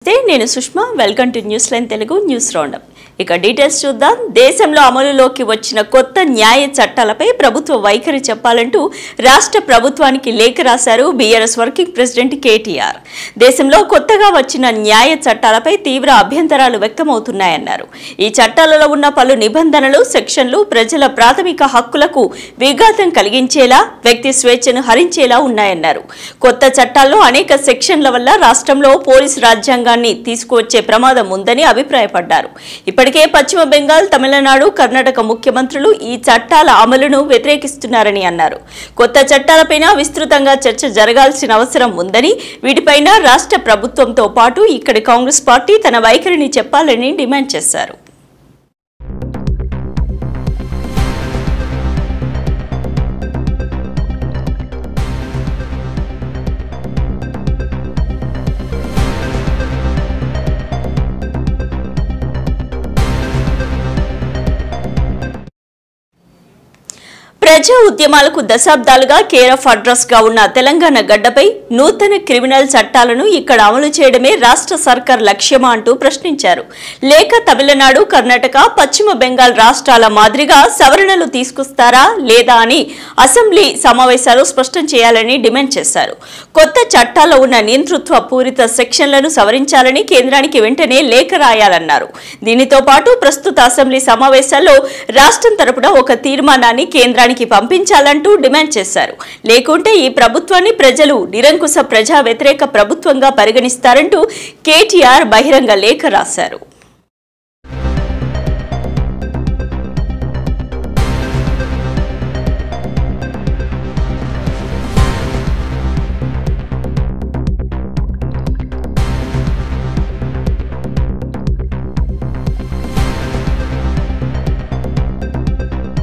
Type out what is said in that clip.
నమస్తే నేను Sushma welcome to news line Telugu news roundup ఇక డీటెయిల్స్ చూద్దాం దేశంలో అమలులోకి వచ్చిన కొత్త న్యాయ చట్టాలపై ప్రభుత్వ వైఖరి చెప్పాలంటూ రాష్ట్ర ప్రభుత్వానికి లేఖ రాశారు బీఆర్ఎస్ వర్కింగ్ ప్రెసిడెంట్ కేటీఆర్ దేశంలో కొత్తగా వచ్చిన న్యాయ చట్టాలపై తీవ్ర అభ్యంతరాలు వ్యక్తమవుతున్నాయన్నారు ఈ చట్టాలలో ఉన్న పలు నిబంధనలు సెక్షన్లు ప్రజల ప్రాథమిక హక్కులకు విఘాతం కలిగించేలా వ్యక్తి స్వేచ్ఛను హరించేలా ఉన్నాయన్నారు కొత్త చట్టాల్లో అనేక సెక్షన్ల వల్ల రాష్ట్రంలో పోలీసు రాజ్యాంగాన్ని తీసుకువచ్చే ప్రమాదం ఉందని అభిప్రాయపడ్డారు ఇప్పటికే పశ్చిమ బెంగాల్ తమిళనాడు కర్ణాటక ముఖ్యమంత్రులు ఈ చట్టాల అమలును వ్యతిరేకిస్తున్నారని అన్నారు కొత్త చట్టాలపైన విస్తృతంగా చర్చ జరగాల్సిన అవసరం ఉందని వీటిపైన రాష్ట్ర ప్రభుత్వంతో పాటు ఇక్కడి కాంగ్రెస్ పార్టీ తన వైఖరిని చెప్పాలని డిమాండ్ చేశారు ప్రజా ఉద్యమాలకు దశాబ్దాలుగా కేర్ ఆఫ్ అడ్రస్ గా ఉన్న తెలంగాణ గడ్డపై నూతన క్రిమినల్ చట్టాలను ఇక్కడ అమలు చేయడమే రాష్ట్ర సర్కార్ లక్ష్యమా అంటూ ప్రశ్నించారు లేక తమిళనాడు కర్ణాటక పశ్చిమ బెంగాల్ రాష్ట్రాల మాదిరిగా సవరణలు తీసుకొస్తారా లేదా అని అసెంబ్లీ సమావేశాలు స్పష్టం చేయాలని డిమాండ్ చేశారు కొత్త చట్టాల్లో ఉన్న నియంతృత్వ పూరిత సెక్షన్లను సవరించాలని కేంద్రానికి వెంటనే లేఖ రాయాలన్నారు దీనితో పాటు ప్రస్తుత అసెంబ్లీ సమావేశాల్లో రాష్ట్రం తరపున ఒక తీర్మానాన్ని కేంద్రానికి పంపించాలంటూ డిమాండ్ చేశారు లేకుంటే ఈ ప్రభుత్వాన్ని ప్రజలు నిరంకుశ ప్రజా వ్యతిరేక ప్రభుత్వంగా పరిగణిస్తారంటూ కేటీఆర్ బహిరంగ లేఖ రాశారు